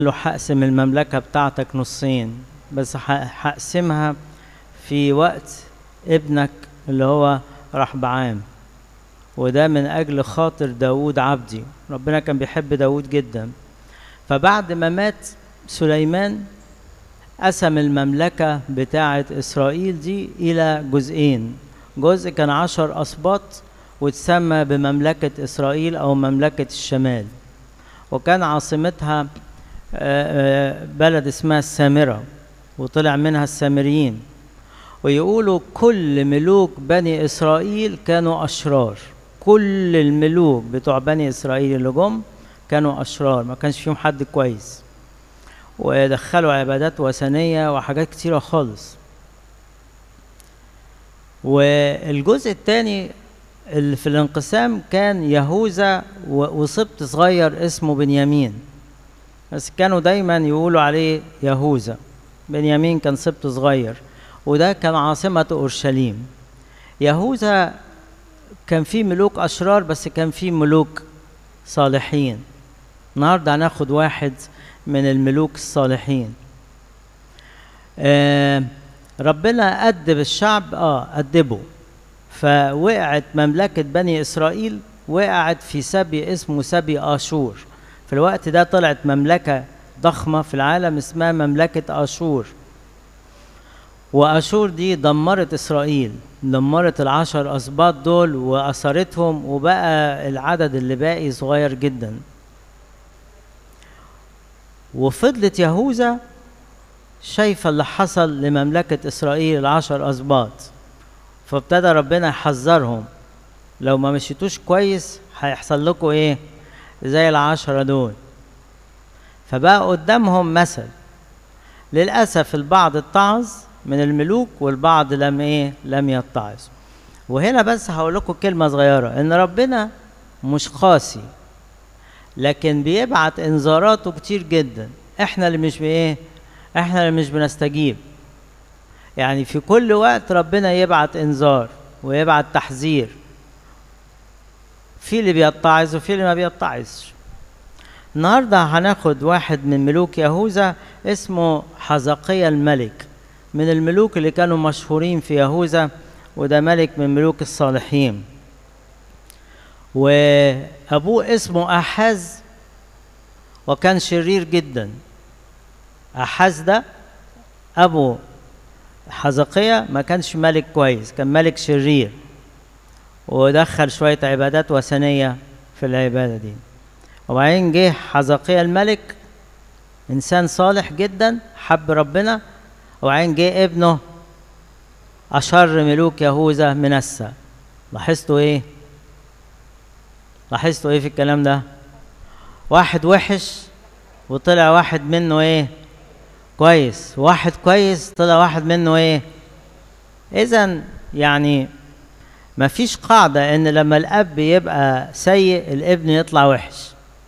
له هقسم المملكة بتاعتك نصين بس هقسمها في وقت ابنك اللي هو رحبعام وده من أجل خاطر داود عبدي ربنا كان بيحب داود جدا فبعد ما مات سليمان قسم المملكة بتاعة إسرائيل دي إلى جزئين جزء كان عشر أسباط وتسمى بمملكة إسرائيل أو مملكة الشمال وكان عاصمتها بلد اسمها السامرة وطلع منها السامريين ويقولوا كل ملوك بني إسرائيل كانوا أشرار كل الملوك بتوع بني إسرائيل اللي جم كانوا أشرار ما كانش فيهم حد كويس ودخلوا عبادات وثنية وحاجات كتيرة خالص والجزء الثاني اللي في الانقسام كان يهوذا وسبط صغير اسمه بنيامين بس كانوا دايما يقولوا عليه يهوذا بنيامين كان سبط صغير وده كان عاصمة أورشليم يهوذا كان فيه ملوك أشرار بس كان فيه ملوك صالحين النهاردة هناخد واحد من الملوك الصالحين آه ربنا أدب الشعب اه أدبه فوقعت مملكة بني إسرائيل وقعت في سبي اسمه سبي آشور في الوقت ده طلعت مملكة ضخمة في العالم اسمها مملكة آشور وأشور دي دمرت إسرائيل دمرت العشر أسباط دول وأثرتهم وبقى العدد اللي باقي صغير جدا وفضلت يهوذا شايفة اللي حصل لمملكة إسرائيل العشر أسباط فابتدى ربنا يحذرهم لو ما مشيتوش كويس هيحصل لكم ايه زي العشرة دول فبقى قدامهم مثل للأسف البعض اتعظ من الملوك والبعض لم ايه لم يتعظ وهنا بس هقول لكم كلمة صغيرة ان ربنا مش قاسي لكن بيبعت انذاراته كتير جدا احنا اللي مش بايه احنا اللي مش بنستجيب يعني في كل وقت ربنا يبعت انذار ويبعت تحذير في اللي بيتعظ وفي اللي ما بيتعظش النهارده هناخد واحد من ملوك يهوذا اسمه حزقيا الملك من الملوك اللي كانوا مشهورين في يهوذا وده ملك من ملوك الصالحين وابوه اسمه احاز وكان شرير جدا احاز ده ابو حزقية ما كانش ملك كويس كان ملك شرير ودخل شوية عبادات وثنية في العبادة دي وبعدين جه حزقية الملك إنسان صالح جدا حب ربنا وبعدين جه ابنه أشر ملوك يهوذا منسى لاحظتوا إيه؟ لاحظتوا إيه في الكلام ده؟ واحد وحش وطلع واحد منه إيه؟ كويس واحد كويس طلع واحد منه ايه اذا يعني ما فيش قاعدة ان لما الاب يبقى سيء الابن يطلع وحش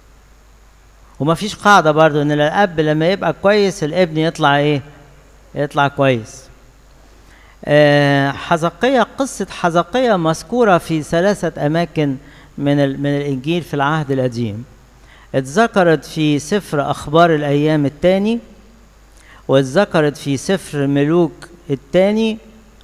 وما فيش قاعدة برضو ان الاب لما يبقى كويس الابن يطلع ايه يطلع كويس آه حزقية قصة حزقية مذكورة في ثلاثة أماكن من من الإنجيل في العهد القديم اتذكرت في سفر أخبار الأيام الثاني واتذكرت في سفر ملوك الثاني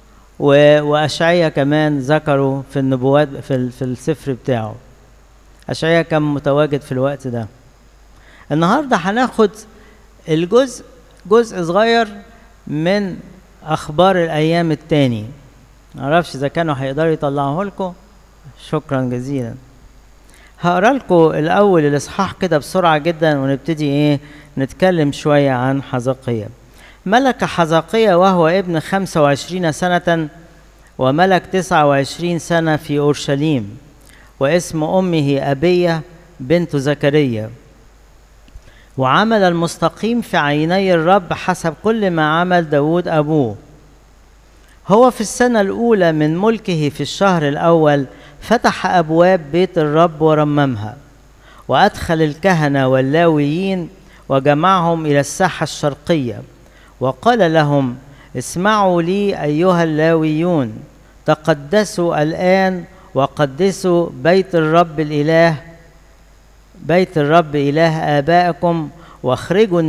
وأشعية كمان ذكروا في النبوات في, في السفر بتاعه أشعية كان متواجد في الوقت ده النهاردة هناخد الجزء جزء صغير من أخبار الأيام التاني معرفش إذا كانوا هيقدروا يطلعوه لكم شكرا جزيلا هقرا لكم الأول الإصحاح كده بسرعة جدا ونبتدي إيه نتكلم شوية عن حزقية ملك حزقية وهو ابن خمسة وعشرين سنة وملك تسعة وعشرين سنة في أورشليم واسم أمه أبية بنت زكريا وعمل المستقيم في عيني الرب حسب كل ما عمل داود أبوه هو في السنة الأولى من ملكه في الشهر الأول فتح أبواب بيت الرب ورممها وأدخل الكهنة واللاويين وجمعهم إلى الساحة الشرقية وقال لهم اسمعوا لي أيها اللاويون تقدسوا الآن وقدسوا بيت الرب الإله بيت الرب إله آبائكم واخرجوا